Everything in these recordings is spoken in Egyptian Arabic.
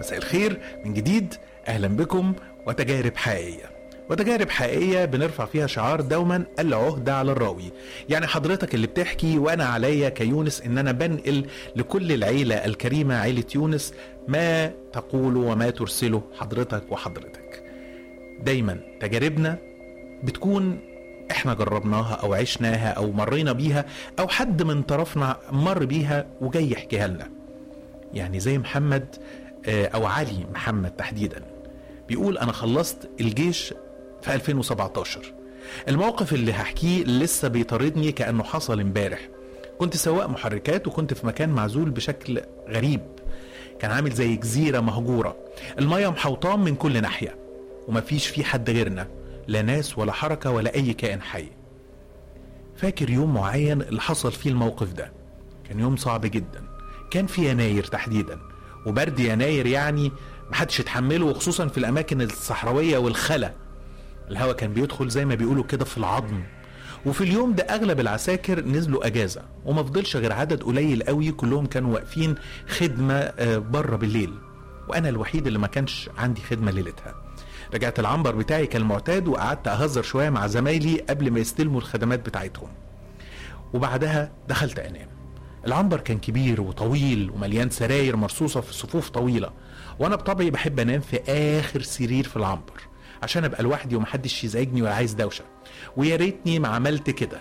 مساء الخير من جديد اهلا بكم وتجارب حقيقيه وتجارب حقيقيه بنرفع فيها شعار دوما العهده على الراوي يعني حضرتك اللي بتحكي وانا عليا كيونس ان انا بنقل لكل العيله الكريمه عيله يونس ما تقول وما ترسله حضرتك وحضرتك دايما تجاربنا بتكون احنا جربناها او عشناها او مرينا بيها او حد من طرفنا مر بيها وجاي يحكيها لنا يعني زي محمد آه، او علي محمد تحديدا بيقول انا خلصت الجيش في 2017 الموقف اللي هحكيه لسه بيطاردني كانه حصل امبارح كنت سواق محركات وكنت في مكان معزول بشكل غريب كان عامل زي جزيره مهجوره الميه محوطان من كل ناحيه ومفيش فيه حد غيرنا لا ناس ولا حركه ولا اي كائن حي فاكر يوم معين اللي حصل فيه الموقف ده كان يوم صعب جدا كان في يناير تحديدا وبرد يناير يعني محدش يتحمله وخصوصا في الاماكن الصحراويه والخلا الهواء كان بيدخل زي ما بيقولوا كده في العظم وفي اليوم ده اغلب العساكر نزلوا اجازه وما فضلش غير عدد قليل قوي كلهم كانوا واقفين خدمه آه، بره بالليل وانا الوحيد اللي ما كانش عندي خدمه ليلتها رجعت العنبر بتاعي كالمعتاد وقعدت اهزر شويه مع زمايلي قبل ما يستلموا الخدمات بتاعتهم وبعدها دخلت انام العنبر كان كبير وطويل ومليان سراير مرصوصه في صفوف طويله وانا بطبعي بحب انام في اخر سرير في العنبر عشان ابقى لوحدي ومحدش يزعجني ولا عايز دوشه ويا ريتني ما عملت كده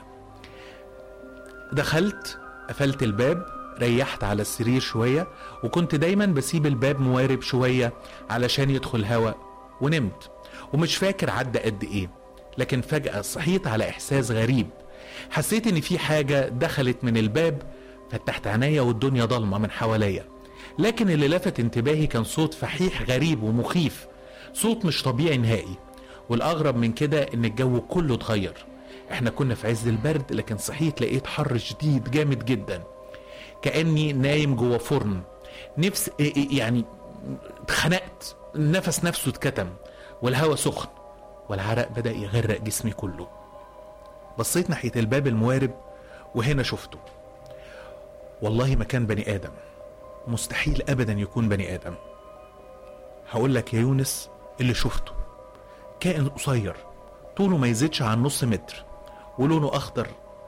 دخلت قفلت الباب ريحت على السرير شوية وكنت دايما بسيب الباب موارب شوية علشان يدخل هواء ونمت ومش فاكر عدى قد ايه لكن فجأة صحيت على احساس غريب حسيت ان في حاجة دخلت من الباب فتحت عينيا والدنيا ضلمة من حواليا لكن اللي لفت انتباهي كان صوت فحيح غريب ومخيف صوت مش طبيعي نهائي والاغرب من كده ان الجو كله اتغير احنا كنا في عز البرد لكن صحيت لقيت حر شديد جامد جدا كاني نايم جوه فرن نفس يعني اتخنقت النفس نفسه اتكتم والهواء سخن والعرق بدا يغرق جسمي كله بصيت ناحيه الباب الموارب وهنا شفته والله ما كان بني ادم مستحيل ابدا يكون بني ادم هقول لك يا يونس اللي شفته كائن قصير طوله ما يزيدش عن نص متر ولونه اخضر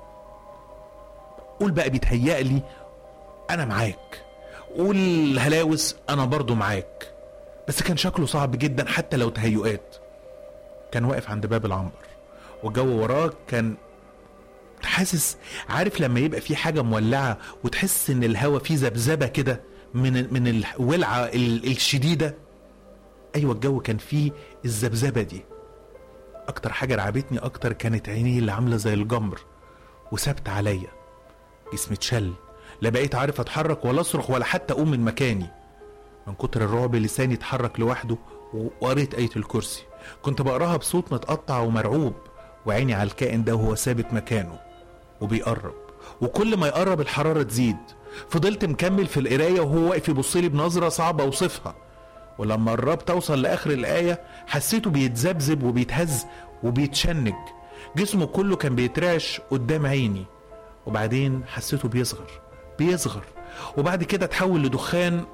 قول بقى بيتهيألي انا معاك قول هلاوس انا برضو معاك بس كان شكله صعب جدا حتى لو تهيؤات كان واقف عند باب العنبر والجو وراه كان حاسس عارف لما يبقى في حاجه مولعه وتحس ان الهوا فيه ذبذبه كده من من الولعه ال- الشديده ايوه الجو كان فيه الذبذبه دي اكتر حاجه رعبتني اكتر كانت عينيه اللي عامله زي الجمر وثابته عليا جسمي اتشل لا بقيت عارف اتحرك ولا اصرخ ولا حتى اقوم من مكاني من كتر الرعب لساني اتحرك لوحده وقريت آية الكرسي كنت بقراها بصوت متقطع ومرعوب وعيني على الكائن ده وهو ثابت مكانه وبيقرب وكل ما يقرب الحرارة تزيد فضلت مكمل في القراية وهو واقف يبص لي بنظرة صعبة اوصفها ولما قربت اوصل لاخر الآية حسيته بيتذبذب وبيتهز وبيتشنج جسمه كله كان بيترعش قدام عيني وبعدين حسيته بيصغر بيصغر وبعد كده اتحول لدخان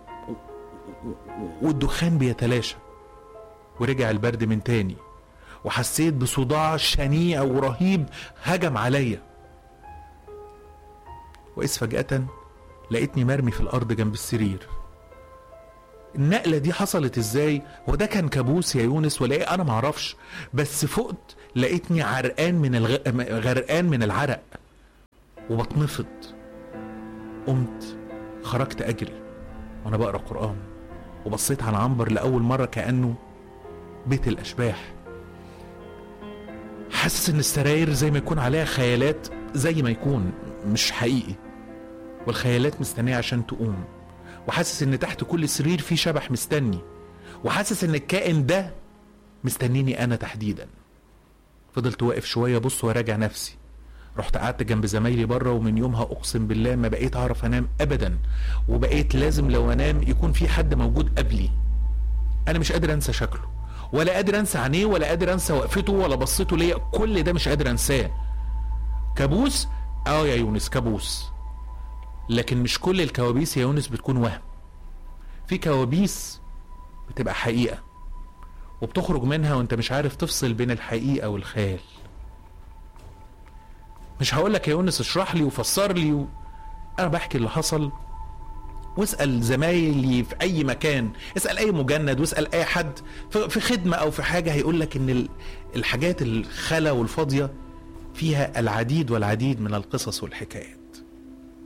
والدخان بيتلاشى ورجع البرد من تاني وحسيت بصداع شنيع ورهيب هجم عليا وإذ فجأة لقيتني مرمي في الأرض جنب السرير النقلة دي حصلت ازاي هو ده كان كابوس يا يونس ولا ايه انا معرفش بس فقت لقيتني عرقان من الغ... غرقان من العرق وبتنفض قمت خرجت اجري وانا بقرا قران وبصيت على عنبر لاول مره كانه بيت الاشباح حاسس ان السراير زي ما يكون عليها خيالات زي ما يكون مش حقيقي والخيالات مستنيه عشان تقوم وحاسس ان تحت كل سرير في شبح مستني وحاسس ان الكائن ده مستنيني انا تحديدا فضلت واقف شويه بص وراجع نفسي رحت قعدت جنب زمايلي بره ومن يومها اقسم بالله ما بقيت اعرف انام ابدا وبقيت لازم لو انام يكون في حد موجود قبلي انا مش قادر انسى شكله ولا قادر انسى عينيه ولا قادر انسى وقفته ولا بصيته ليا كل ده مش قادر انساه كابوس اه يا يونس كابوس لكن مش كل الكوابيس يا يونس بتكون وهم في كوابيس بتبقى حقيقة وبتخرج منها وانت مش عارف تفصل بين الحقيقة والخيال مش هقولك يا يونس اشرح لي وفسر لي و... انا بحكي اللي حصل واسال زمايلي في اي مكان اسال اي مجند واسال اي حد في في خدمه او في حاجه هيقول لك ان ال- الحاجات الخلا والفاضيه فيها العديد والعديد من القصص والحكايات